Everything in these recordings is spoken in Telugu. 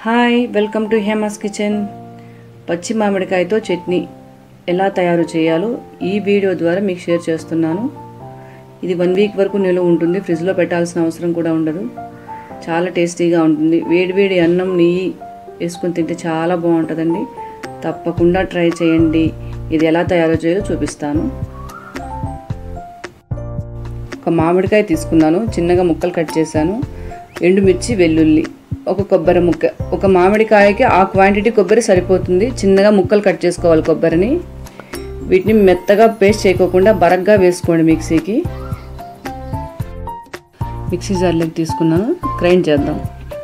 hi welcome to Hema's kitchen పచ్చి మామిడికాయతో చట్నీ ఎలా తయారు చేయాలో ఈ వీడియో ద్వారా మీకు షేర్ చేస్తున్నాను ఇది వన్ వీక్ వరకు నిలువ ఉంటుంది ఫ్రిడ్జ్లో పెట్టాల్సిన అవసరం కూడా ఉండదు చాలా టేస్టీగా ఉంటుంది వేడివేడి అన్నం నెయ్యి వేసుకొని తింటే చాలా బాగుంటుందండి తప్పకుండా ట్రై చేయండి ఇది ఎలా తయారు చేయాలో చూపిస్తాను ఒక మామిడికాయ తీసుకున్నాను చిన్నగా ముక్కలు కట్ చేశాను ఎండుమిర్చి వెల్లుల్లి ఒక కొబ్బరి ముక్క ఒక మామిడికాయకి ఆ క్వాంటిటీ కొబ్బరి సరిపోతుంది చిన్నగా ముక్కలు కట్ చేసుకోవాలి కొబ్బరిని వీటిని మెత్తగా పేస్ట్ చేయకోకుండా బరగ్గా వేసుకోండి మిక్సీకి మిక్సీ జార్లోకి తీసుకున్నాను గ్రైండ్ చేద్దాం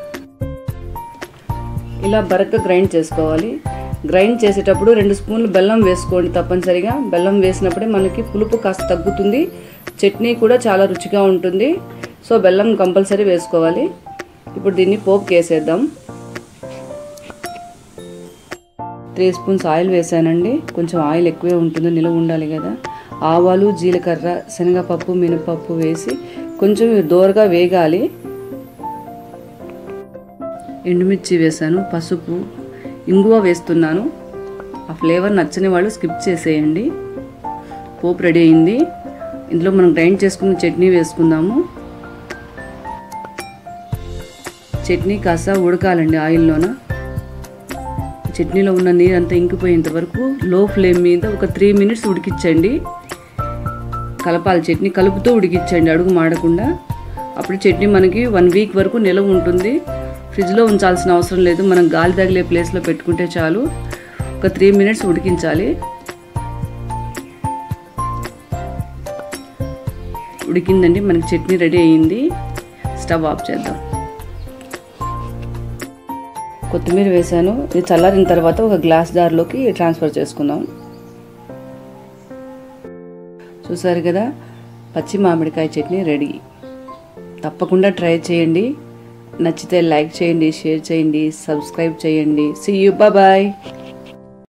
ఇలా బరగ్గా గ్రైండ్ చేసుకోవాలి గ్రైండ్ చేసేటప్పుడు రెండు స్పూన్లు బెల్లం వేసుకోండి తప్పనిసరిగా బెల్లం వేసినప్పుడే మనకి పులుపు కాస్త తగ్గుతుంది చట్నీ కూడా చాలా రుచిగా ఉంటుంది సో బెల్లం కంపల్సరీ వేసుకోవాలి ఇప్పుడు దీన్ని పోపుకి వేసేద్దాం త్రీ స్పూన్స్ ఆయిల్ వేసానండి కొంచెం ఆయిల్ ఎక్కువే ఉంటుంది నిలవ ఉండాలి కదా ఆవాలు జీలకర్ర శనగపప్పు మినపప్పు వేసి కొంచెం దోరగా వేగాలి ఎండుమిర్చి వేసాను పసుపు ఇంగువ వేస్తున్నాను ఆ ఫ్లేవర్ నచ్చని వాళ్ళు స్కిప్ చేసేయండి పోపు రెడీ అయింది ఇందులో మనం గ్రైండ్ చేసుకున్న చట్నీ వేసుకుందాము చట్నీ కాస్త ఉడకాలండి ఆయిల్లోన చట్నీలో ఉన్న నీరు అంతా ఇంకిపోయేంత వరకు లో ఫ్లేమ్ మీద ఒక త్రీ మినిట్స్ ఉడికించండి కలపాలి చట్నీ కలుపుతూ ఉడికించండి అడుగు మాడకుండా అప్పుడు చట్నీ మనకి వన్ వీక్ వరకు నిలవ ఉంటుంది ఫ్రిడ్జ్లో ఉంచాల్సిన అవసరం లేదు మనం గాలి తగిలే ప్లేస్లో పెట్టుకుంటే చాలు ఒక త్రీ మినిట్స్ ఉడికించాలి ఉడికిందండి మనకి చట్నీ రెడీ అయ్యింది స్టవ్ ఆఫ్ చేద్దాం కొత్తిమీర వేసాను ఇది చల్లారిన తర్వాత ఒక గ్లాస్ జార్లోకి ట్రాన్స్ఫర్ చేసుకుందాం చూసారు కదా పచ్చి మామిడికాయ చట్నీ రెడీ తప్పకుండా ట్రై చేయండి నచ్చితే లైక్ చేయండి షేర్ చేయండి సబ్స్క్రైబ్ చేయండి సీ యూ బాయ్